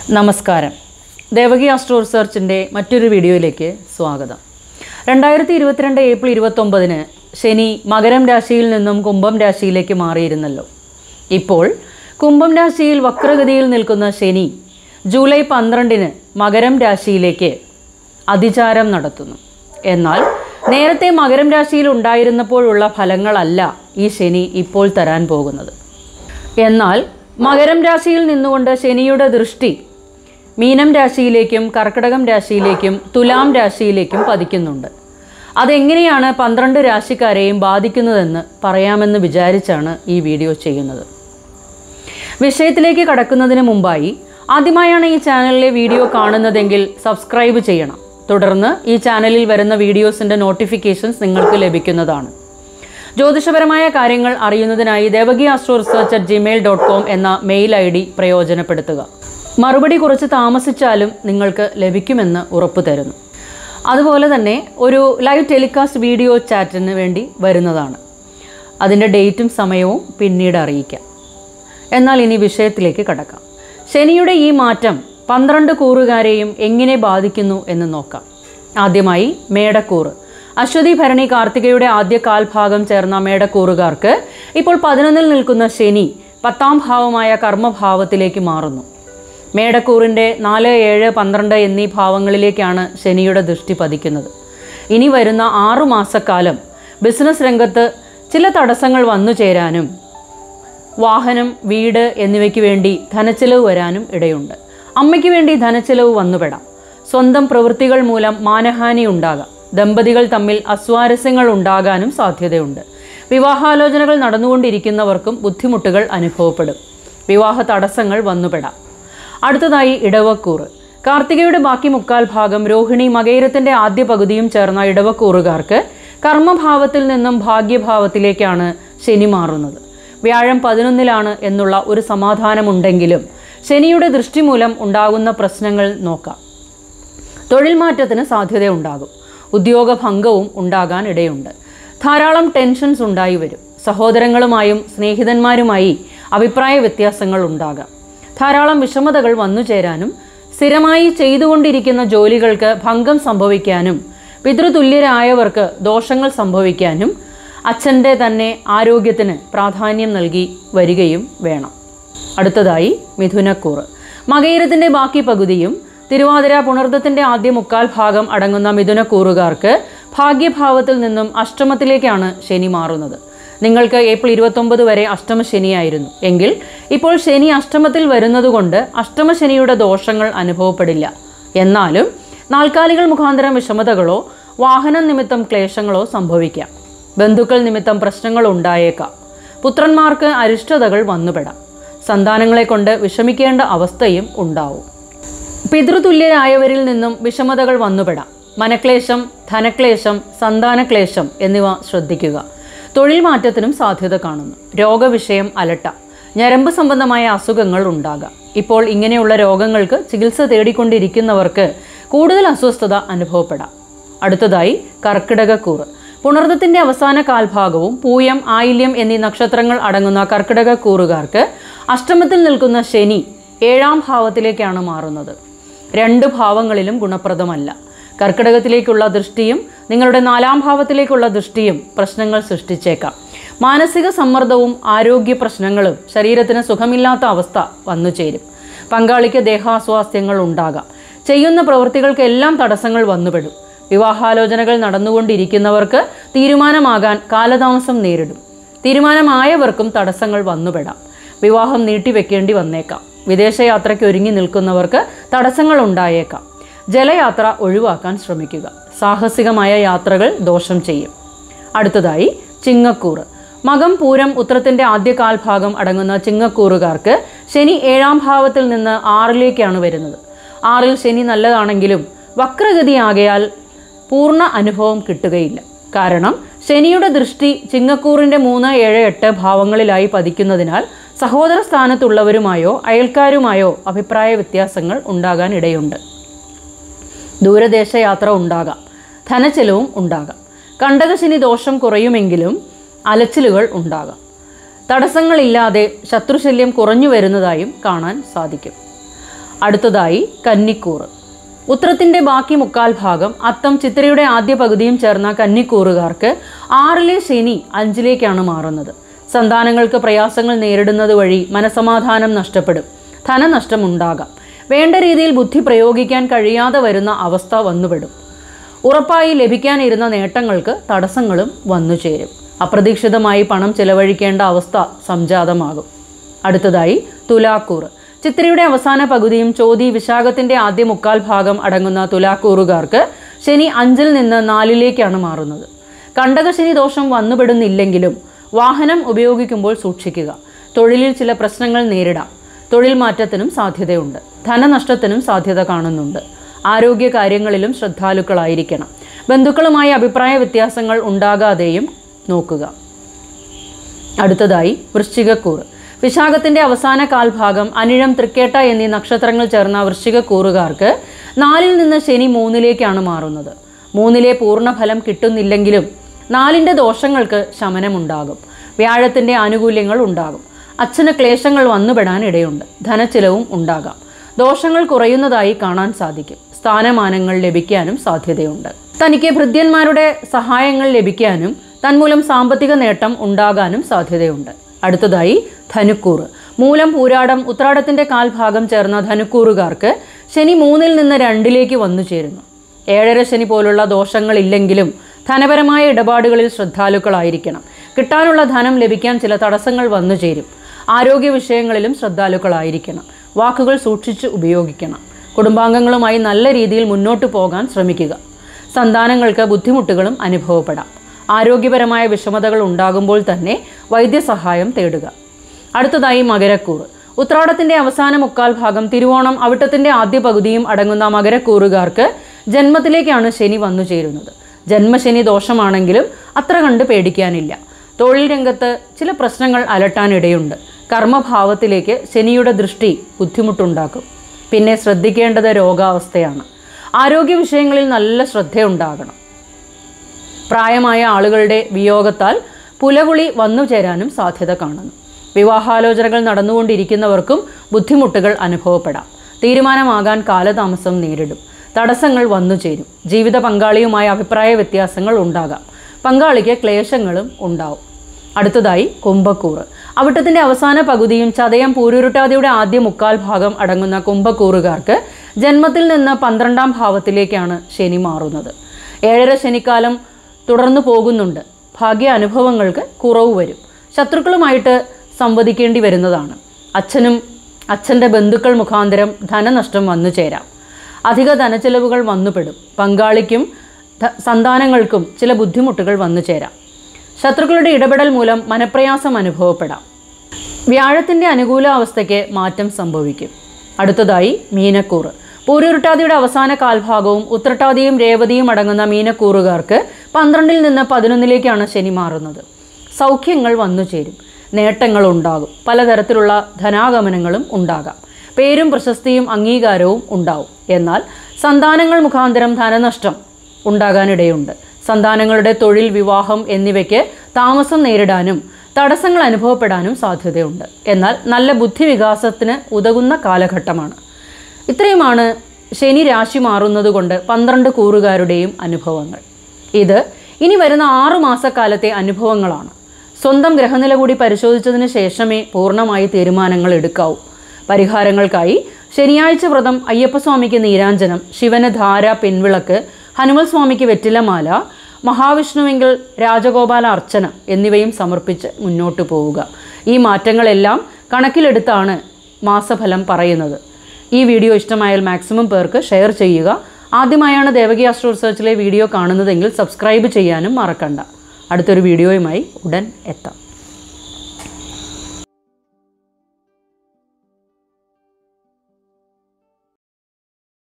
നമസ്കാരം ദേവകി ആസ്ട്രോ റിസർച്ചിൻ്റെ മറ്റൊരു വീഡിയോയിലേക്ക് സ്വാഗതം രണ്ടായിരത്തി ഇരുപത്തിരണ്ട് ഏപ്രിൽ ഇരുപത്തൊമ്പതിന് ശനി മകരം രാശിയിൽ നിന്നും കുംഭം രാശിയിലേക്ക് മാറിയിരുന്നല്ലോ ഇപ്പോൾ കുംഭം രാശിയിൽ വക്രഗതിയിൽ നിൽക്കുന്ന ശനി ജൂലൈ പന്ത്രണ്ടിന് മകരം രാശിയിലേക്ക് അതിചാരം നടത്തുന്നു എന്നാൽ നേരത്തെ മകരം രാശിയിൽ ഉണ്ടായിരുന്നപ്പോഴുള്ള ഫലങ്ങളല്ല ഈ ശനി ഇപ്പോൾ തരാൻ പോകുന്നത് എന്നാൽ മകരം രാശിയിൽ നിന്നുകൊണ്ട് ശനിയുടെ ദൃഷ്ടി മീനം രാശിയിലേക്കും കർക്കിടകം രാശിയിലേക്കും തുലാം രാശിയിലേക്കും പതിക്കുന്നുണ്ട് അതെങ്ങനെയാണ് പന്ത്രണ്ട് രാശിക്കാരെയും ബാധിക്കുന്നതെന്ന് പറയാമെന്ന് വിചാരിച്ചാണ് ഈ വീഡിയോ ചെയ്യുന്നത് വിഷയത്തിലേക്ക് കടക്കുന്നതിന് മുമ്പായി ആദ്യമായാണ് ഈ ചാനലിലെ വീഡിയോ കാണുന്നതെങ്കിൽ സബ്സ്ക്രൈബ് ചെയ്യണം തുടർന്ന് ഈ ചാനലിൽ വരുന്ന വീഡിയോസിൻ്റെ നോട്ടിഫിക്കേഷൻസ് നിങ്ങൾക്ക് ലഭിക്കുന്നതാണ് ജ്യോതിഷപരമായ കാര്യങ്ങൾ അറിയുന്നതിനായി Devaki astro research at Gmail dot com എന്ന മെയിൽ ഐ ഡി പ്രയോജനപ്പെടുത്തുക മറുപടി കുറച്ച് താമസിച്ചാലും നിങ്ങൾക്ക് ലഭിക്കുമെന്ന് ഉറപ്പു തരുന്നു അതുപോലെ തന്നെ ഒരു ലൈവ് ടെലികാസ്റ്റ് വീഡിയോ ചാറ്റിന് വേണ്ടി വരുന്നതാണ് അതിൻ്റെ ഡേറ്റും സമയവും പിന്നീട് അറിയിക്കാം എന്നാൽ ഇനി വിഷയത്തിലേക്ക് കടക്കാം ശനിയുടെ ഈ മാറ്റം പന്ത്രണ്ട് കൂറുകാരെയും എങ്ങനെ ബാധിക്കുന്നു എന്ന് നോക്കാം ആദ്യമായി മേടക്കൂറ് അശ്വതി ഭരണി കാർത്തികയുടെ ആദ്യ കാൽഭാഗം ചേർന്ന മേടക്കൂറുകാർക്ക് ഇപ്പോൾ പതിനൊന്നിൽ നിൽക്കുന്ന ശനി പത്താം ഭാവമായ കർമ്മഭാവത്തിലേക്ക് മാറുന്നു മേടക്കൂറിൻ്റെ നാല് ഏഴ് പന്ത്രണ്ട് എന്നീ ഭാവങ്ങളിലേക്കാണ് ശനിയുടെ ദൃഷ്ടി പതിക്കുന്നത് ഇനി വരുന്ന ആറു മാസക്കാലം ബിസിനസ് രംഗത്ത് ചില തടസ്സങ്ങൾ വന്നു ചേരാനും വാഹനം വീട് എന്നിവയ്ക്ക് വേണ്ടി ധനച്ചെലവ് വരാനും ഇടയുണ്ട് അമ്മയ്ക്ക് വേണ്ടി ധനച്ചെലവ് വന്നുപെടാം സ്വന്തം പ്രവൃത്തികൾ മൂലം മാനഹാനി ഉണ്ടാകാം ദമ്പതികൾ തമ്മിൽ അസ്വാരസ്യങ്ങൾ ഉണ്ടാകാനും സാധ്യതയുണ്ട് വിവാഹാലോചനകൾ നടന്നുകൊണ്ടിരിക്കുന്നവർക്കും ബുദ്ധിമുട്ടുകൾ അനുഭവപ്പെടും വിവാഹ തടസ്സങ്ങൾ വന്നുപെടാം അടുത്തതായി ഇടവക്കൂറ് കാർത്തികയുടെ ബാക്കി മുക്കാൽ ഭാഗം രോഹിണി മകയിരത്തിന്റെ ആദ്യ പകുതിയും ചേർന്ന ഇടവക്കൂറുകാർക്ക് കർമ്മഭാവത്തിൽ നിന്നും ഭാഗ്യഭാവത്തിലേക്കാണ് ശനി മാറുന്നത് വ്യാഴം പതിനൊന്നിലാണ് എന്നുള്ള ഒരു സമാധാനമുണ്ടെങ്കിലും ശനിയുടെ ദൃഷ്ടി മൂലം ഉണ്ടാകുന്ന പ്രശ്നങ്ങൾ നോക്കാം തൊഴിൽ മാറ്റത്തിന് സാധ്യതയുണ്ടാകും ഉദ്യോഗഭംഗവും ഉണ്ടാകാൻ ഇടയുണ്ട് ധാരാളം ടെൻഷൻസ് ഉണ്ടായി വരും സഹോദരങ്ങളുമായും സ്നേഹിതന്മാരുമായി അഭിപ്രായ വ്യത്യാസങ്ങൾ ഉണ്ടാകാം ധാരാളം വിഷമതകൾ വന്നു ചേരാനും സ്ഥിരമായി ചെയ്തുകൊണ്ടിരിക്കുന്ന ജോലികൾക്ക് ഭംഗം സംഭവിക്കാനും പിതൃതുല്യരായവർക്ക് ദോഷങ്ങൾ സംഭവിക്കാനും അച്ഛൻ്റെ തന്നെ ആരോഗ്യത്തിന് പ്രാധാന്യം നൽകി വരികയും വേണം അടുത്തതായി മിഥുനക്കൂറ് മകയിരത്തിൻ്റെ ബാക്കി പകുതിയും തിരുവാതിര പുണർദത്തിൻ്റെ ആദ്യ മുക്കാൽ ഭാഗം അടങ്ങുന്ന മിഥുനക്കൂറുകാർക്ക് ഭാഗ്യഭാവത്തിൽ നിന്നും അഷ്ടമത്തിലേക്കാണ് ശനി മാറുന്നത് നിങ്ങൾക്ക് ഏപ്രിൽ ഇരുപത്തൊമ്പത് വരെ അഷ്ടമ ശനിയായിരുന്നു എങ്കിൽ ഇപ്പോൾ ശനി അഷ്ടമത്തിൽ വരുന്നതുകൊണ്ട് അഷ്ടമശനിയുടെ ദോഷങ്ങൾ അനുഭവപ്പെടില്ല എന്നാലും നാൽക്കാലികൾ മുഖാന്തരം വിഷമതകളോ വാഹനം നിമിത്തം ക്ലേശങ്ങളോ സംഭവിക്കാം ബന്ധുക്കൾ നിമിത്തം പ്രശ്നങ്ങൾ ഉണ്ടായേക്കാം പുത്രന്മാർക്ക് അരിഷ്ടതകൾ വന്നുപെടാം സന്താനങ്ങളെ കൊണ്ട് വിഷമിക്കേണ്ട അവസ്ഥയും ഉണ്ടാവും പിതൃതുല്യരായവരിൽ നിന്നും വിഷമതകൾ വന്നുപെടാം മനക്ലേശം ധനക്ലേശം സന്താനക്ലേശം എന്നിവ ശ്രദ്ധിക്കുക തൊഴിൽ മാറ്റത്തിനും സാധ്യത കാണുന്നു രോഗവിഷയം അലട്ടാം ഞരമ്പ് സംബന്ധമായ അസുഖങ്ങൾ ഉണ്ടാകാം ഇപ്പോൾ ഇങ്ങനെയുള്ള രോഗങ്ങൾക്ക് ചികിത്സ തേടിക്കൊണ്ടിരിക്കുന്നവർക്ക് കൂടുതൽ അസ്വസ്ഥത അനുഭവപ്പെടാം അടുത്തതായി കർക്കിടകക്കൂറ് പുണർദത്തിന്റെ അവസാന കാൽഭാഗവും പൂയം ആയില്യം എന്നീ നക്ഷത്രങ്ങൾ അടങ്ങുന്ന കർക്കിടക കൂറുകാർക്ക് അഷ്ടമത്തിൽ നിൽക്കുന്ന ശനി ഏഴാം ഭാവത്തിലേക്കാണ് മാറുന്നത് രണ്ട് ഭാവങ്ങളിലും ഗുണപ്രദമല്ല കർക്കിടകത്തിലേക്കുള്ള ദൃഷ്ടിയും നിങ്ങളുടെ നാലാം ഭാവത്തിലേക്കുള്ള ദൃഷ്ടിയും പ്രശ്നങ്ങൾ സൃഷ്ടിച്ചേക്കാം മാനസിക സമ്മർദ്ദവും ആരോഗ്യ പ്രശ്നങ്ങളും ശരീരത്തിന് സുഖമില്ലാത്ത അവസ്ഥ വന്നു ചേരും പങ്കാളിക്ക് ദേഹാസ്വാസ്ഥ്യങ്ങൾ ഉണ്ടാകാം ചെയ്യുന്ന പ്രവൃത്തികൾക്കെല്ലാം തടസ്സങ്ങൾ വന്നുപെടും വിവാഹാലോചനകൾ നടന്നുകൊണ്ടിരിക്കുന്നവർക്ക് തീരുമാനമാകാൻ കാലതാമസം നേരിടും തീരുമാനമായവർക്കും തടസ്സങ്ങൾ വന്നുപെടാം വിവാഹം നീട്ടിവെക്കേണ്ടി വന്നേക്കാം വിദേശയാത്രയ്ക്ക് ഒരുങ്ങി നിൽക്കുന്നവർക്ക് തടസ്സങ്ങൾ ഉണ്ടായേക്കാം ജലയാത്ര ഒഴിവാക്കാൻ ശ്രമിക്കുക സാഹസികമായ യാത്രകൾ ദോഷം ചെയ്യും അടുത്തതായി ചിങ്ങക്കൂറ് മകം പൂരം ഉത്രത്തിന്റെ ആദ്യ കാൽഭാഗം അടങ്ങുന്ന ചിങ്ങക്കൂറുകാർക്ക് ശനി ഏഴാം ഭാവത്തിൽ നിന്ന് ആറിലേക്കാണ് വരുന്നത് ആറിൽ ശനി നല്ലതാണെങ്കിലും വക്രഗതിയാകയാൽ പൂർണ്ണ അനുഭവം കിട്ടുകയില്ല കാരണം ശനിയുടെ ദൃഷ്ടി ചിങ്ങക്കൂറിന്റെ മൂന്ന് ഏഴ് എട്ട് ഭാവങ്ങളിലായി പതിക്കുന്നതിനാൽ സഹോദര സ്ഥാനത്തുള്ളവരുമായോ അയൽക്കാരുമായോ അഭിപ്രായ വ്യത്യാസങ്ങൾ ഉണ്ടാകാൻ ഇടയുണ്ട് ദൂരദേശ യാത്ര ഉണ്ടാകാം ധനച്ചെലവും ഉണ്ടാകാം കണ്ടകശനി ദോഷം കുറയുമെങ്കിലും അലച്ചിലുകൾ ഉണ്ടാകാം തടസ്സങ്ങളില്ലാതെ ശത്രുശല്യം കുറഞ്ഞു വരുന്നതായും കാണാൻ സാധിക്കും അടുത്തതായി കന്നിക്കൂറ് ഉത്രത്തിൻ്റെ ബാക്കി മുക്കാൽ ഭാഗം അത്തം ചിത്രയുടെ ആദ്യ പകുതിയും ചേർന്ന കന്നിക്കൂറുകാർക്ക് ആറിലെ ശനി അഞ്ചിലേക്കാണ് മാറുന്നത് സന്താനങ്ങൾക്ക് പ്രയാസങ്ങൾ നേരിടുന്നത് വഴി മനസമാധാനം നഷ്ടപ്പെടും ധനനഷ്ടം ഉണ്ടാകാം വേണ്ട രീതിയിൽ ബുദ്ധി പ്രയോഗിക്കാൻ കഴിയാതെ വരുന്ന അവസ്ഥ വന്നുപെടും ഉറപ്പായി ലഭിക്കാനിരുന്ന നേട്ടങ്ങൾക്ക് തടസ്സങ്ങളും വന്നു ചേരും അപ്രതീക്ഷിതമായി പണം ചെലവഴിക്കേണ്ട അവസ്ഥ സംജാതമാകും അടുത്തതായി തുലാക്കൂറ് ചിത്രയുടെ അവസാന പകുതിയും ചോതി വിശാഖത്തിന്റെ ആദ്യ മുക്കാൽ ഭാഗം അടങ്ങുന്ന തുലാക്കൂറുകാർക്ക് ശനി അഞ്ചിൽ നിന്ന് നാലിലേക്കാണ് മാറുന്നത് കണ്ടകശനി ദോഷം വന്നുപെടുന്നില്ലെങ്കിലും വാഹനം ഉപയോഗിക്കുമ്പോൾ സൂക്ഷിക്കുക തൊഴിലിൽ ചില പ്രശ്നങ്ങൾ നേരിടാം തൊഴിൽ മാറ്റത്തിനും സാധ്യതയുണ്ട് ധനനഷ്ടത്തിനും സാധ്യത കാണുന്നുണ്ട് ആരോഗ്യ കാര്യങ്ങളിലും ശ്രദ്ധാലുക്കളായിരിക്കണം ബന്ധുക്കളുമായി അഭിപ്രായ വ്യത്യാസങ്ങൾ ഉണ്ടാകാതെയും നോക്കുക അടുത്തതായി വൃശ്ചികക്കൂറ് വിശാഖത്തിന്റെ അവസാന കാൽഭാഗം അനിഴം തൃക്കേട്ട എന്നീ നക്ഷത്രങ്ങൾ ചേർന്ന വൃശ്ചികക്കൂറുകാർക്ക് നാലിൽ നിന്ന് ശനി മൂന്നിലേക്കാണ് മാറുന്നത് മൂന്നിലെ പൂർണ്ണഫലം കിട്ടുന്നില്ലെങ്കിലും നാലിൻ്റെ ദോഷങ്ങൾക്ക് ശമനമുണ്ടാകും വ്യാഴത്തിന്റെ ആനുകൂല്യങ്ങൾ ഉണ്ടാകും അച്ഛന് ക്ലേശങ്ങൾ വന്നുപെടാൻ ഇടയുണ്ട് ധനച്ചിലവും ഉണ്ടാകാം ദോഷങ്ങൾ കുറയുന്നതായി കാണാൻ സാധിക്കും സ്ഥാനമാനങ്ങൾ ലഭിക്കാനും സാധ്യതയുണ്ട് തനിക്ക് ഭൃത്യന്മാരുടെ സഹായങ്ങൾ ലഭിക്കാനും തന്മൂലം സാമ്പത്തിക നേട്ടം ഉണ്ടാകാനും സാധ്യതയുണ്ട് അടുത്തതായി ധനുക്കൂറ് മൂലം പൂരാടം ഉത്രാടത്തിന്റെ കാൽഭാഗം ചേർന്ന ധനുക്കൂറുകാർക്ക് ശനി മൂന്നിൽ നിന്ന് രണ്ടിലേക്ക് വന്നു ചേരുന്നു ഏഴര ശനി പോലുള്ള ദോഷങ്ങളില്ലെങ്കിലും ധനപരമായ ഇടപാടുകളിൽ ശ്രദ്ധാലുക്കളായിരിക്കണം കിട്ടാനുള്ള ധനം ലഭിക്കാൻ ചില തടസ്സങ്ങൾ വന്നു ചേരും ആരോഗ്യ വിഷയങ്ങളിലും ശ്രദ്ധാലുക്കളായിരിക്കണം വാക്കുകൾ സൂക്ഷിച്ച് ഉപയോഗിക്കണം കുടുംബാംഗങ്ങളുമായി നല്ല രീതിയിൽ മുന്നോട്ട് പോകാൻ ശ്രമിക്കുക സന്താനങ്ങൾക്ക് ബുദ്ധിമുട്ടുകളും അനുഭവപ്പെടാം ആരോഗ്യപരമായ വിഷമതകൾ ഉണ്ടാകുമ്പോൾ തന്നെ വൈദ്യസഹായം തേടുക അടുത്തതായി മകരക്കൂറ് ഉത്രാടത്തിന്റെ അവസാന മുക്കാൽ ഭാഗം തിരുവോണം അവിട്ടത്തിന്റെ ആദ്യ പകുതിയും അടങ്ങുന്ന മകരക്കൂറുകാർക്ക് ജന്മത്തിലേക്കാണ് ശനി വന്നു ചേരുന്നത് ജന്മശനി ദോഷമാണെങ്കിലും അത്ര കണ്ട് പേടിക്കാനില്ല തൊഴിൽ രംഗത്ത് ചില പ്രശ്നങ്ങൾ അലട്ടാനിടയുണ്ട് കർമ്മഭാവത്തിലേക്ക് ശനിയുടെ ദൃഷ്ടി ബുദ്ധിമുട്ടുണ്ടാക്കും പിന്നെ ശ്രദ്ധിക്കേണ്ടത് രോഗാവസ്ഥയാണ് ആരോഗ്യ വിഷയങ്ങളിൽ നല്ല ശ്രദ്ധയുണ്ടാകണം പ്രായമായ ആളുകളുടെ വിയോഗത്താൽ പുലകുളി വന്നു ചേരാനും സാധ്യത കാണുന്നു വിവാഹാലോചനകൾ നടന്നുകൊണ്ടിരിക്കുന്നവർക്കും ബുദ്ധിമുട്ടുകൾ അനുഭവപ്പെടാം തീരുമാനമാകാൻ കാലതാമസം നേരിടും തടസ്സങ്ങൾ വന്നു ചേരും ജീവിത പങ്കാളിയുമായ അഭിപ്രായ വ്യത്യാസങ്ങൾ ഉണ്ടാകാം പങ്കാളിക്ക് ക്ലേശങ്ങളും ഉണ്ടാവും അടുത്തതായി കുംഭക്കൂറ് അവിട്ടത്തിന്റെ അവസാന പകുതിയും ചതയം പൂരുരുട്ടാതിയുടെ ആദ്യ മുക്കാൽ ഭാഗം അടങ്ങുന്ന കുംഭക്കൂറുകാർക്ക് ജന്മത്തിൽ നിന്ന് പന്ത്രണ്ടാം ഭാവത്തിലേക്കാണ് ശനി മാറുന്നത് ഏഴര ശനിക്കാലം തുടർന്നു പോകുന്നുണ്ട് ഭാഗ്യ അനുഭവങ്ങൾക്ക് കുറവ് വരും ശത്രുക്കളുമായിട്ട് സംവദിക്കേണ്ടി വരുന്നതാണ് അച്ഛനും അച്ഛൻ്റെ ബന്ധുക്കൾ മുഖാന്തരം ധനനഷ്ടം വന്നു ചേരാം അധിക ധനചെലവുകൾ വന്നുപെടും പങ്കാളിക്കും ധ- സന്താനങ്ങൾക്കും ചില ബുദ്ധിമുട്ടുകൾ വന്നു ചേരാം ശത്രുക്കളുടെ ഇടപെടൽ മൂലം മനപ്രയാസം അനുഭവപ്പെടാം വ്യാഴത്തിൻ്റെ അനുകൂല അവസ്ഥയ്ക്ക് മാറ്റം സംഭവിക്കും അടുത്തതായി മീനക്കൂറ് പൂരുരുട്ടാതിയുടെ അവസാന കാൽഭാഗവും ഉത്രട്ടാതിയും രേവതിയും അടങ്ങുന്ന മീനക്കൂറുകാർക്ക് പന്ത്രണ്ടിൽ നിന്ന് പതിനൊന്നിലേക്കാണ് ശനി മാറുന്നത് സൗഖ്യങ്ങൾ വന്നു ചേരും നേട്ടങ്ങൾ ഉണ്ടാകും പലതരത്തിലുള്ള ധനാഗമനങ്ങളും ഉണ്ടാകാം പേരും പ്രശസ്തിയും അംഗീകാരവും ഉണ്ടാവും എന്നാൽ സന്താനങ്ങൾ മുഖാന്തരം ധനനഷ്ടം ഉണ്ടാകാനിടയുണ്ട് സന്താനങ്ങളുടെ തൊഴിൽ വിവാഹം എന്നിവയ്ക്ക് താമസം നേരിടാനും തടസ്സങ്ങൾ അനുഭവപ്പെടാനും സാധ്യതയുണ്ട് എന്നാൽ നല്ല ബുദ്ധിവികാസത്തിന് ഉതകുന്ന കാലഘട്ടമാണ് ഇത്രയുമാണ് ശനി രാശി മാറുന്നതുകൊണ്ട് പന്ത്രണ്ട് കൂറുകാരുടെയും അനുഭവങ്ങൾ ഇത് ഇനി വരുന്ന ആറു മാസക്കാലത്തെ അനുഭവങ്ങളാണ് സ്വന്തം ഗ്രഹനില കൂടി പരിശോധിച്ചതിന് ശേഷമേ പൂർണ്ണമായി തീരുമാനങ്ങൾ എടുക്കാവൂ പരിഹാരങ്ങൾക്കായി ശനിയാഴ്ച വ്രതം അയ്യപ്പസ്വാമിക്ക് നീരാഞ്ജനം ശിവന് ധാര പിൻവിളക്ക് ഹനുമൽ സ്വാമിക്ക് വെറ്റിലമാല മഹാവിഷ്ണുവെങ്കിൽ രാജഗോപാല അർച്ചന എന്നിവയും സമർപ്പിച്ച് മുന്നോട്ട് പോവുക ഈ മാറ്റങ്ങളെല്ലാം കണക്കിലെടുത്താണ് മാസഫലം പറയുന്നത് ഈ വീഡിയോ ഇഷ്ടമായാൽ മാക്സിമം പേർക്ക് ഷെയർ ചെയ്യുക ആദ്യമായാണ് ദേവകി ആസ്ട്രോ റിസർച്ചിലെ വീഡിയോ കാണുന്നതെങ്കിൽ സബ്സ്ക്രൈബ് ചെയ്യാനും മറക്കണ്ട അടുത്തൊരു വീഡിയോയുമായി ഉടൻ എത്താം